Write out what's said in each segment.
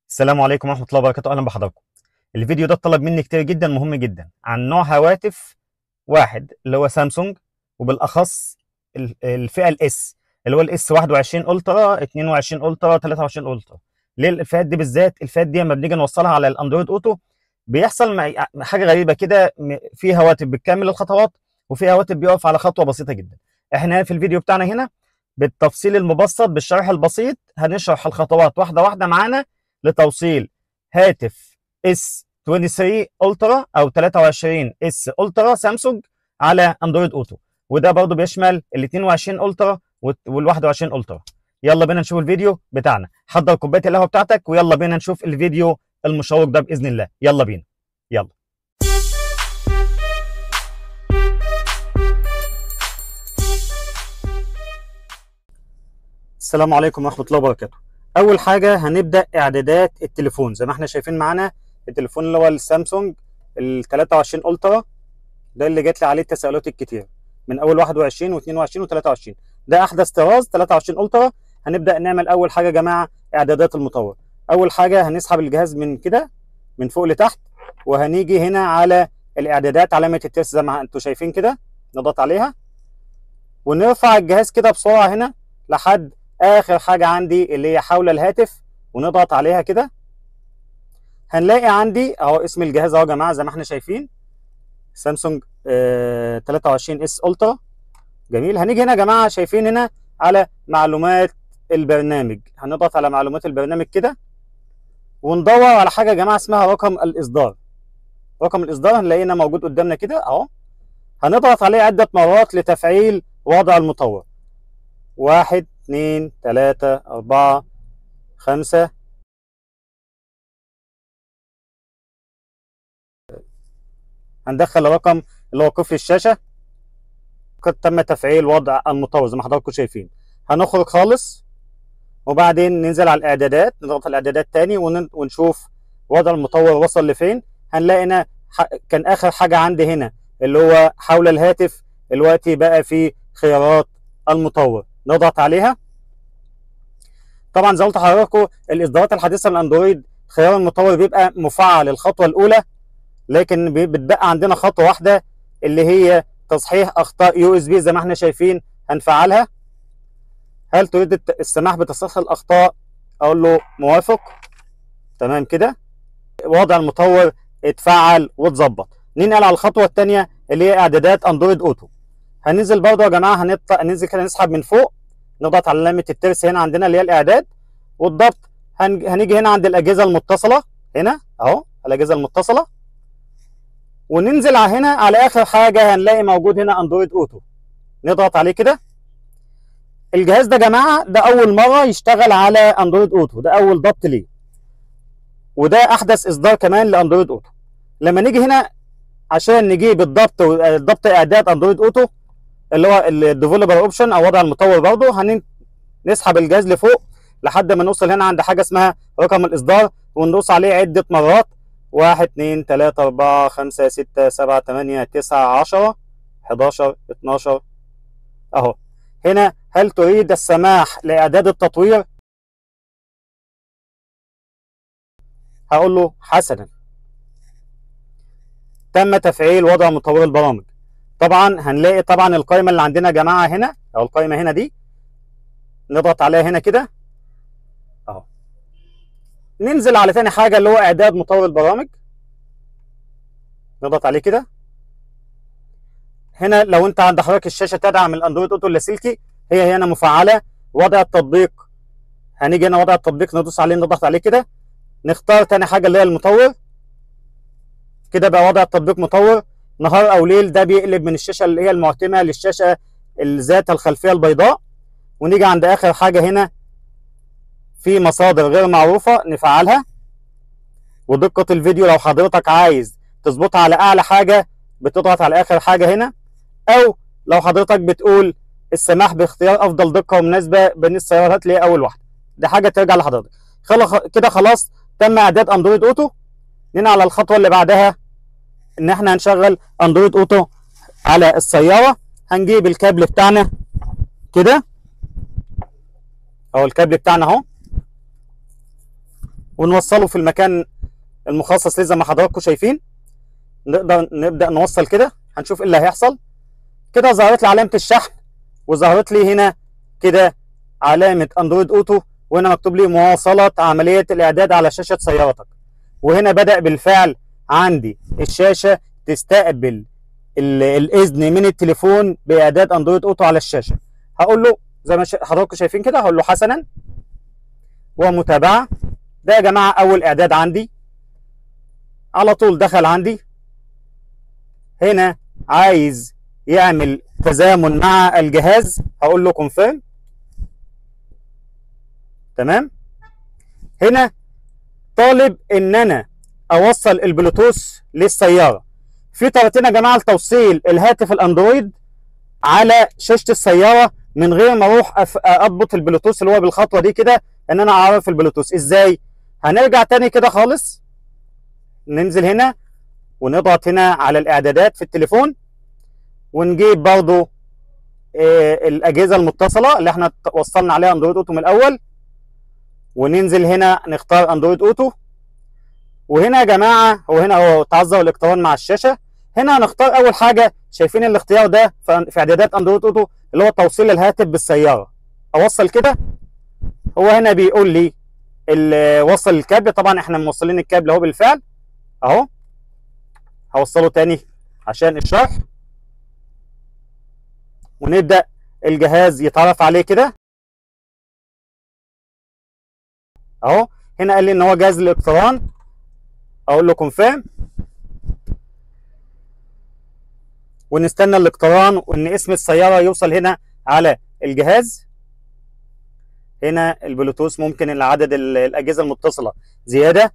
السلام عليكم ورحمة الله وبركاته أهلا بحضراتكم. الفيديو ده اتطلب مني كتير جدا مهم جدا عن نوع هواتف واحد اللي هو سامسونج وبالأخص ال- الفئة الاس اللي هو الاس 21 الترا 22 الترا 23 الترا. ليه الفئات دي بالذات؟ الفئات دي لما بنيجي نوصلها على الاندرويد اوتو بيحصل مع حاجة غريبة كده م- في هواتف بتكمل الخطوات وفي هواتف بيقف على خطوة بسيطة جدا. احنا في الفيديو بتاعنا هنا بالتفصيل المبسط بالشرح البسيط هنشرح الخطوات واحدة واحدة معانا لتوصيل هاتف اس 23 الترا او 23 اس الترا سامسونج على اندرويد اوتو وده برضو بيشمل ال 22 الترا وال 21 الترا يلا بينا نشوف الفيديو بتاعنا حضر كوبايه القهوه بتاعتك ويلا بينا نشوف الفيديو المشوق ده باذن الله يلا بينا يلا السلام عليكم ورحمه الله وبركاته اول حاجه هنبدا اعدادات التليفون زي ما احنا شايفين معانا التليفون اللي هو السامسونج ال 23 الترا ده اللي جات لي عليه التساؤلات الكتير من اول 21 و22 و23 ده احدث طراز 23 الترا هنبدا نعمل اول حاجه يا جماعه اعدادات المطور اول حاجه هنسحب الجهاز من كده من فوق لتحت وهنيجي هنا على الاعدادات علامه الترس زي ما انتم شايفين كده نضغط عليها ونرفع الجهاز كده بسرعه هنا لحد اخر حاجه عندي اللي هي حول الهاتف ونضغط عليها كده هنلاقي عندي اهو اسم الجهاز اهو يا جماعه زي ما احنا شايفين سامسونج آه 23 اس الترا جميل هنيجي هنا يا جماعه شايفين هنا على معلومات البرنامج هنضغط على معلومات البرنامج كده وندور على حاجه يا جماعه اسمها رقم الاصدار رقم الاصدار هنلاقينا موجود قدامنا كده اهو هنضغط عليه عده مرات لتفعيل وضع المطور واحد اتنين تلاتة أربعة خمسة هندخل الرقم اللي هو قفل الشاشة قد تم تفعيل وضع المطور زي ما حضراتكم شايفين هنخرج خالص وبعدين ننزل على الإعدادات نضغط على الإعدادات تاني ون- ونشوف وضع المطور وصل لفين هنلاقي هنا ح- كان آخر حاجة عندي هنا اللي هو حول الهاتف دلوقتي بقى في خيارات المطور نضغط عليها طبعا زي ما قلت لحضراتكم الاصدارات الحديثه من اندرويد خيار المطور بيبقى مفعل الخطوه الاولى لكن بي- بتبقى عندنا خطوه واحده اللي هي تصحيح اخطاء يو اس بي زي ما احنا شايفين هنفعلها هل تريد الت- السماح بتصحيح الاخطاء اقول له موافق تمام كده وضع المطور اتفعل واتظبط ننقل على الخطوه الثانيه اللي هي اعدادات اندرويد اوتو هننزل برضه يا جماعه هنطلع ننزل كده نسحب من فوق نضغط على علامه الترس هنا عندنا اللي هي الاعداد والضبط هن... هنيجي هنا عند الاجهزه المتصله هنا اهو الاجهزه المتصله وننزل على هنا على اخر حاجه هنلاقي موجود هنا اندرويد اوتو نضغط عليه كده الجهاز ده يا جماعه ده اول مره يشتغل على اندرويد اوتو ده اول ضبط ليه وده احدث اصدار كمان لاندرويد اوتو لما نيجي هنا عشان نجيب الضبط ضبط اعداد اندرويد اوتو اللي هو الديفلوبر اوبشن او وضع المطور برضه هنسحب الجهاز لفوق لحد ما نوصل هنا عند حاجه اسمها رقم الاصدار وندوس عليه عده مرات واحد اتنين تلاته اربعه خمسه سته سبعه تمانيه تسعه عشره حداشر اتناشر اهو هنا هل تريد السماح لاعداد التطوير هقول له حسنا تم تفعيل وضع مطور البرامج طبعا هنلاقي طبعا القائمه اللي عندنا يا جماعه هنا او القائمه هنا دي نضغط عليها هنا كده اهو ننزل على تاني حاجه اللي هو اعداد مطور البرامج نضغط عليه كده هنا لو انت عند حضرتك الشاشه تدعم الاندرويد اوتو اللاسلكي هي هنا مفعله وضع التطبيق هنيجي هنا وضع التطبيق ندوس عليه نضغط عليه كده نختار تاني حاجه اللي هي المطور كده بقى وضع التطبيق مطور نهار او ليل ده بيقلب من الشاشه اللي هي المعتمه للشاشه ذات الخلفيه البيضاء ونيجي عند اخر حاجه هنا في مصادر غير معروفه نفعلها ودقه الفيديو لو حضرتك عايز تظبطها على اعلى حاجه بتضغط على اخر حاجه هنا او لو حضرتك بتقول السماح باختيار افضل دقه ومناسبه بين السيارات اللي هي اول واحده دي حاجه ترجع لحضرتك خلاص كده خلاص تم اعداد اندرويد اوتو نيجي على الخطوه اللي بعدها ان احنا هنشغل اندرويد اوتو على السياره هنجيب الكابل بتاعنا كده اهو الكابل بتاعنا اهو ونوصله في المكان المخصص ليه زي ما حضراتكم شايفين نقدر نبدا نوصل كده هنشوف ايه اللي هيحصل كده ظهرت لي علامه الشحن وظهرت لي هنا كده علامه اندرويد اوتو وهنا مكتوب لي مواصله عمليه الاعداد على شاشه سيارتك وهنا بدا بالفعل عندي الشاشه تستقبل الاذن من التليفون باعداد اندرويد اوتو على الشاشه هقول له زي ما حضراتكم شايفين كده هقول له حسنا ومتابعه ده يا جماعه اول اعداد عندي على طول دخل عندي هنا عايز يعمل تزامن مع الجهاز هقول له كونفيرم تمام هنا طالب ان انا اوصل البلوتوث للسياره في طريقتين يا جماعه لتوصيل الهاتف الاندرويد على شاشه السياره من غير ما اروح اضبط البلوتوث اللي هو بالخطوه دي كده ان انا اعرف البلوتوث ازاي هنرجع تاني كده خالص ننزل هنا ونضغط هنا على الاعدادات في التليفون ونجيب برضو إيه الاجهزه المتصله اللي احنا وصلنا عليها اندرويد اوتو من الاول وننزل هنا نختار اندرويد اوتو وهنا يا جماعه هو هنا هو تعذر الاقتران مع الشاشه هنا هنختار اول حاجه شايفين الاختيار ده في اعدادات اندرويد اوتو اللي هو توصيل الهاتف بالسياره اوصل كده هو هنا بيقول لي وصل الكابل طبعا احنا موصلين الكابل اهو بالفعل اهو هوصله تاني عشان الشرح ونبدا الجهاز يتعرف عليه كده اهو هنا قال لي ان هو جهاز الاقتران اقول له كونفيرم ونستنى الاقتران وان اسم السياره يوصل هنا على الجهاز هنا البلوتوث ممكن العدد الاجهزه المتصله زياده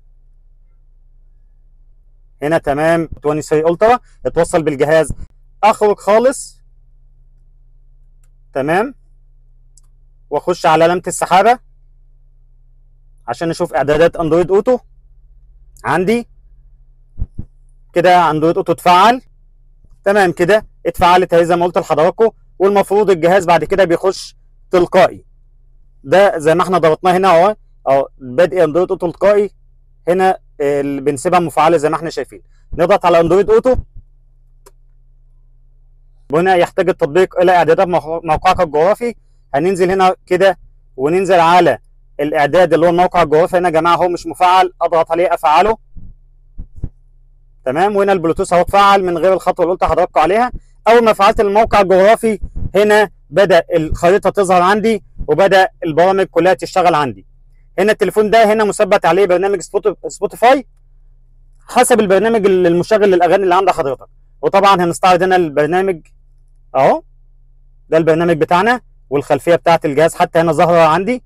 هنا تمام 23 الترا اتوصل بالجهاز اخرج خالص تمام واخش على علامه السحابه عشان نشوف اعدادات اندرويد اوتو عندي كده اندرويد اوتو اتفعل تمام كده اتفعلت اهي زي ما قلت لحضراتكم والمفروض الجهاز بعد كده بيخش تلقائي ده زي ما احنا ضغطناه هنا اهو اهو بادئ اندرويد اوتو تلقائي هنا اللي بنسيبها مفعله زي ما احنا شايفين نضغط على اندرويد اوتو وهنا يحتاج التطبيق الى اعدادات موقعك الجغرافي هننزل هنا كده وننزل على الاعداد اللي هو الموقع الجغرافي هنا يا جماعه هو مش مفعل اضغط عليه افعله تمام وهنا البلوتوث اهو اتفعل من غير الخطوه اللي قلت لحضراتكم عليها اول ما فعلت الموقع الجغرافي هنا بدا الخريطه تظهر عندي وبدا البرامج كلها تشتغل عندي هنا التليفون ده هنا مثبت عليه برنامج سبوتيفاي حسب البرنامج المشغل للاغاني اللي عند حضرتك وطبعا هنستعرض هنا البرنامج اهو ده البرنامج بتاعنا والخلفيه بتاعت الجهاز حتى هنا ظاهره عندي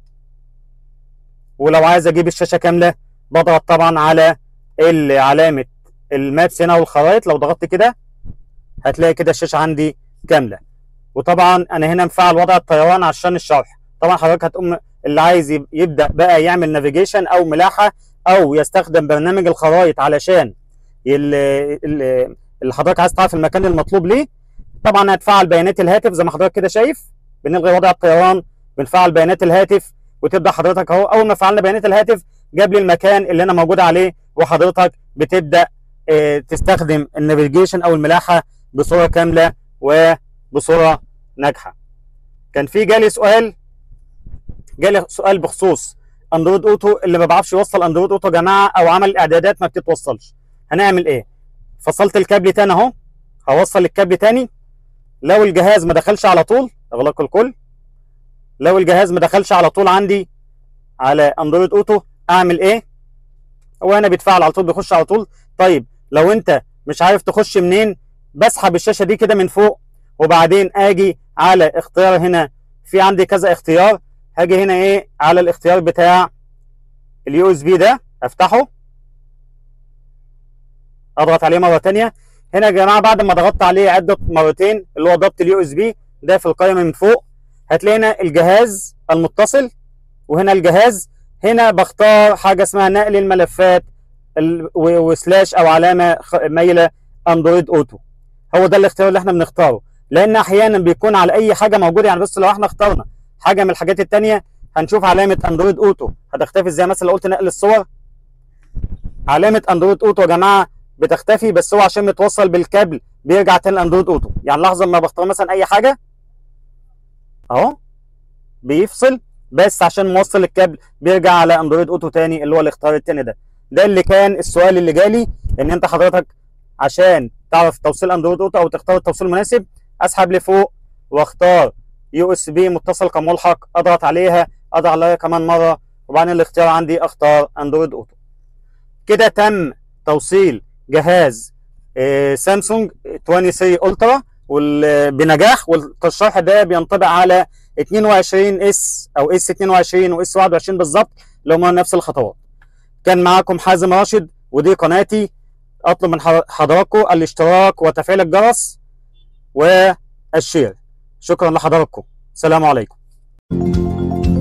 ولو عايز اجيب الشاشه كامله بضغط طبعا على علامه المابس هنا والخرائط لو ضغطت كده هتلاقي كده الشاشه عندي كامله وطبعا انا هنا مفعل وضع الطيران عشان الشرح طبعا حضرتك هتقوم اللي عايز يبدا بقى يعمل نافيجيشن او ملاحه او يستخدم برنامج الخرائط علشان اللي حضرتك عايز تعرف المكان المطلوب ليه طبعا هتفعل بيانات الهاتف زي ما حضرتك كده شايف بنلغي وضع الطيران بنفعل بيانات الهاتف وتبدا حضرتك اهو اول ما فعلنا بيانات الهاتف جاب لي المكان اللي انا موجود عليه وحضرتك بتبدا اه تستخدم النافيجيشن او الملاحه بصوره كامله وبصوره ناجحه كان في جالي سؤال جالي سؤال بخصوص اندرويد اوتو اللي ما بعرفش يوصل اندرويد اوتو يا جماعه او عمل اعدادات ما بتتوصلش هنعمل ايه فصلت الكابل تاني اهو هوصل الكابل تاني لو الجهاز ما دخلش على طول اغلق الكل لو الجهاز ما دخلش على طول عندي على اندرويد اوتو اعمل ايه هو هنا بيتفعل على طول بيخش على طول طيب لو انت مش عارف تخش منين بسحب الشاشه دي كده من فوق وبعدين اجي على اختيار هنا في عندي كذا اختيار هاجي هنا ايه على الاختيار بتاع اليو اس بي ده افتحه اضغط عليه مره ثانيه هنا يا جماعه بعد ما ضغطت عليه عده مرتين اللي هو ضبط اليو اس بي ده في القائمه من فوق هتلاقي هنا الجهاز المتصل وهنا الجهاز هنا بختار حاجه اسمها نقل الملفات وسلاش او علامه مايله اندرويد اوتو هو ده الاختيار اللي احنا بنختاره لان احيانا بيكون على اي حاجه موجوده يعني بص لو احنا اخترنا حاجه من الحاجات الثانيه هنشوف علامه اندرويد اوتو هتختفي ازاي مثلا لو قلت نقل الصور علامه اندرويد اوتو يا جماعه بتختفي بس هو عشان متوصل بالكابل بيرجع تاني لاندرويد اوتو يعني لحظه ما بختار مثلا اي حاجه اهو بيفصل بس عشان موصل الكابل بيرجع على اندرويد اوتو تاني اللي هو الاختيار التاني ده ده اللي كان السؤال اللي جالي ان انت حضرتك عشان تعرف توصيل اندرويد اوتو او تختار التوصيل المناسب اسحب لفوق واختار يو اس بي متصل كملحق اضغط عليها اضغط عليها كمان مره وبعدين الاختيار عندي اختار اندرويد اوتو كده تم توصيل جهاز آه، سامسونج 23 الترا وال- بنجاح والشرح ده بينطبق على 22 اس او اس 22 واس 21 بالظبط اللي هم نفس الخطوات كان معاكم حازم راشد ودي قناتي اطلب من حض- حضراتكم الاشتراك وتفعيل الجرس والشير شكرا لحضراتكم السلام عليكم